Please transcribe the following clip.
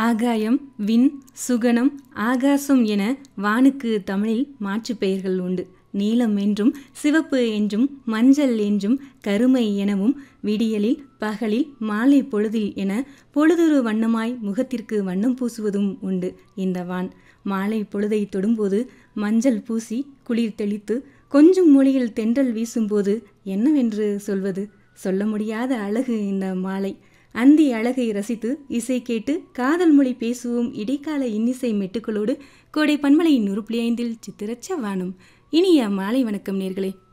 ஆகாயம் விண் சுகனம் ஆகாசம் என வானுக்கு தமிழில் மாற்றுப் பெயர்கள் உண்டு நீலம் என்றும் சிவப்பு என்றும் மஞ்சள் என்றும் கருமை எனவும் விடியலில் பகலில் மாலை பொழுதில் என பொழுதொரு வண்ணமாய் முகத்திற்கு வண்ணம் பூசுவதும் உண்டு இந்த வான் மாலை பொழுதை தொடும்போது மஞ்சள் பூசி குளிர் தெளித்து கொஞ்சம் மொழியில் தென்றல் வீசும்போது என்னவென்று சொல்வது சொல்ல முடியாத அழகு இந்த மாலை அந்தி அழகை ரசித்து இசை கேட்டு காதல் மொழி பேசுவோம் இடைக்கால இன்னிசை மெட்டுக்களோடு கோடை பன்மலை நூறு புள்ளி ஐந்தில் சித்திரச்ச வானம் இனிய மாலை வணக்கம் நேர்களே